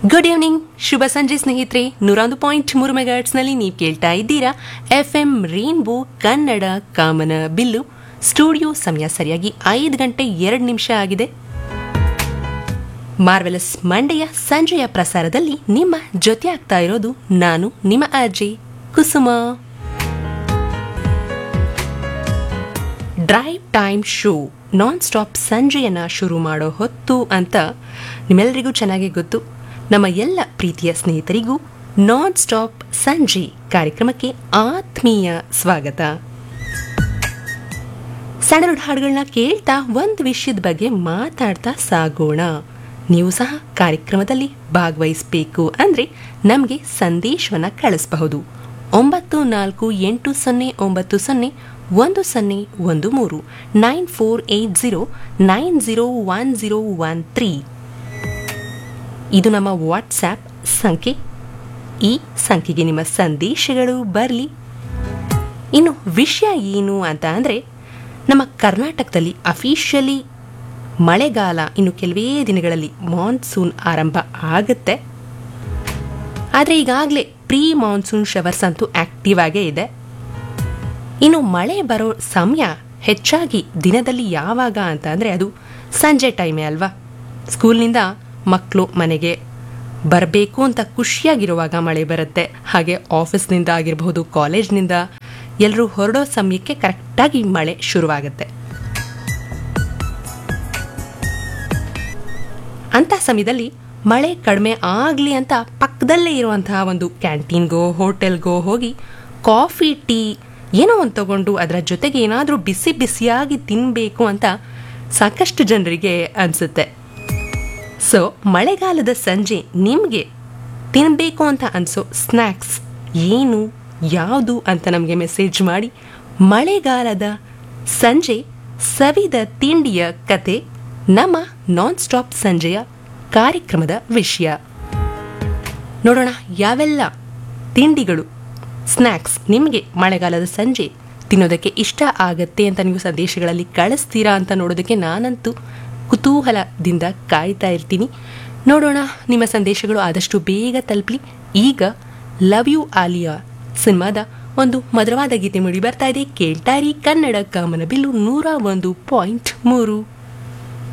good evening ಶುಭ ಸಂಜೆ ಸ್ನೇಹಿತರೆ ನೂರೊಂದು ಪಾಯಿಂಟ್ ಮೂರು ಮೆಗಾಟ್ಸ್ನಲ್ಲಿ ನೀವು ಕೇಳ್ತಾ ಇದ್ದೀರಾ ಎಫ್ ಎಂ ರೇನ್ಬೋ ಕನ್ನಡ ಕಾಮನ ಬಿಲ್ಲು ಸ್ಟುಡಿಯೋ ಸಮಯ ಸರಿಯಾಗಿ ಐದು ಗಂಟೆ ಎರಡು ನಿಮಿಷ ಆಗಿದೆ ಮಾರ್ವೆಲಸ್ ಮಂಡೆಯ ಸಂಜೆಯ ಪ್ರಸಾರದಲ್ಲಿ ನಿಮ್ಮ ಜೊತೆ ಆಗ್ತಾ ಇರೋದು ನಾನು ನಿಮ್ಮ ಅಜ್ಜಿ Kusuma drive time show nonstop ಸಂಜೆಯನ್ನ ಶುರು ಮಾಡೋ ಹೊತ್ತು ಅಂತ ನಿಮ್ಮೆಲ್ಲರಿಗೂ ಚೆನ್ನಾಗಿ ಗೊತ್ತು ನಮ್ಮ ಎಲ್ಲ ಪ್ರೀತಿಯ ಸ್ನೇಹಿತರಿಗೂ ನಾನ್ ಸ್ಟಾಪ್ ಸಂಜೆ ಕಾರ್ಯಕ್ರಮಕ್ಕೆ ಆತ್ಮೀಯ ಸ್ವಾಗತ ಸಣ್ಣ ಹಾಡುಗಳನ್ನ ಕೇಳ್ತಾ ಒಂದು ವಿಷಯದ ಬಗ್ಗೆ ಮಾತಾಡ್ತಾ ಸಾಗೋಣ ನೀವು ಸಹ ಕಾರ್ಯಕ್ರಮದಲ್ಲಿ ಭಾಗವಹಿಸಬೇಕು ಅಂದರೆ ನಮಗೆ ಸಂದೇಶವನ್ನು ಕಳಿಸಬಹುದು ಒಂಬತ್ತು ನಾಲ್ಕು ಎಂಟು ಸೊನ್ನೆ ಒಂಬತ್ತು ಸೊನ್ನೆ ಒಂದು ಸೊನ್ನೆ ಒಂದು ಮೂರು nine four eight zero nine zero one zero one three ಇದು ನಮ್ಮ ವಾಟ್ಸ್ಆ್ಯಪ್ ಸಂಖ್ಯೆ ಈ ಸಂಖ್ಯೆಗೆ ನಿಮ್ಮ ಸಂದೇಶಗಳು ಬರಲಿ ಇನ್ನು ವಿಷಯ ಏನು ಅಂತ ಅಂದರೆ ನಮ್ಮ ಕರ್ನಾಟಕದಲ್ಲಿ ಅಫಿಷಿಯಲಿ ಮಳೆಗಾಲ ಇನ್ನು ಕೆಲವೇ ದಿನಗಳಲ್ಲಿ ಮಾನ್ಸೂನ್ ಆರಂಭ ಆಗುತ್ತೆ ಆದರೆ ಈಗಾಗಲೇ ಪ್ರೀ ಮಾನ್ಸೂನ್ ಶವರ್ಸ್ ಅಂತೂ ಆಕ್ಟಿವ್ ಆಗೇ ಇದೆ ಇನ್ನು ಮಳೆ ಬರೋ ಸಮಯ ಹೆಚ್ಚಾಗಿ ದಿನದಲ್ಲಿ ಯಾವಾಗ ಅಂತ ಅಂದರೆ ಅದು ಸಂಜೆ ಟೈಮೇ ಅಲ್ವಾ ಸ್ಕೂಲ್ನಿಂದ ಮಕ್ಕಳು ಮನೆಗೆ ಬರಬೇಕು ಅಂತ ಖುಷಿಯಾಗಿರುವಾಗ ಮಳೆ ಬರುತ್ತೆ ಹಾಗೆ ಆಫೀಸ್ನಿಂದ ಆಗಿರಬಹುದು ಕಾಲೇಜ್ನಿಂದ ಎಲ್ಲರೂ ಹೊರಡೋ ಸಮಯಕ್ಕೆ ಕರೆಕ್ಟಾಗಿ ಮಳೆ ಶುರುವಾಗುತ್ತೆ ಅಂಥ ಸಮಯದಲ್ಲಿ ಮಳೆ ಕಡಿಮೆ ಆಗಲಿ ಅಂತ ಪಕ್ಕದಲ್ಲೇ ಇರುವಂತಹ ಒಂದು ಕ್ಯಾಂಟೀನ್ಗೋ ಹೋಟೆಲ್ಗೋ ಹೋಗಿ ಕಾಫಿ ಟೀ ಏನೋ ಒಂದು ತಗೊಂಡು ಅದರ ಜೊತೆಗೆ ಏನಾದರೂ ಬಿಸಿ ಬಿಸಿಯಾಗಿ ತಿನ್ನಬೇಕು ಅಂತ ಸಾಕಷ್ಟು ಜನರಿಗೆ ಅನಿಸುತ್ತೆ ಸೊ ಮಳೆಗಾಲದ ಸಂಜೆ ನಿಮಗೆ ತಿನ್ನಬೇಕು ಅಂತ ಅನಿಸೋ ಸ್ನ್ಯಾಕ್ಸ್ ಏನು ಯಾವುದು ಅಂತ ನಮಗೆ ಮೆಸೇಜ್ ಮಾಡಿ ಮಳೆಗಾಲದ ಸಂಜೆ ಸವಿದ ತಿಂಡಿಯ ಕತೆ ನಮ್ಮ ನಾನ್ ಸ್ಟಾಪ್ ಸಂಜೆಯ ಕಾರ್ಯಕ್ರಮದ ವಿಷಯ ನೋಡೋಣ ಯಾವೆಲ್ಲ ತಿಂಡಿಗಳು ಸ್ನ್ಯಾಕ್ಸ್ ನಿಮಗೆ ಮಳೆಗಾಲದ ಸಂಜೆ ತಿನ್ನೋದಕ್ಕೆ ಇಷ್ಟ ಆಗತ್ತೆ ಅಂತ ನೀವು ಸಂದೇಶಗಳಲ್ಲಿ ಕಳಿಸ್ತೀರಾ ಅಂತ ನೋಡೋದಕ್ಕೆ ನಾನಂತೂ ಕುತೂಹಲದಿಂದ ಕಾಯ್ತಾ ಇರ್ತೀನಿ ನೋಡೋಣ ನಿಮ್ಮ ಸಂದೇಶಗಳು ಆದಷ್ಟು ಬೇಗ ತಲುಪಲಿ ಈಗ ಲವ್ ಯು ಆಲಿಯಾ ಸಿನಿಮಾದ ಒಂದು ಮಧುರವಾದ ಗೀತೆ ಮೂಡಿ ಬರ್ತಾ ಇದೆ ಕೇಳ್ತಾರಿ ಕನ್ನಡ ಕಾಮನ ಬಿಲ್ಲು ನೂರ ಒಂದು ಪಾಯಿಂಟ್ ಮೂರು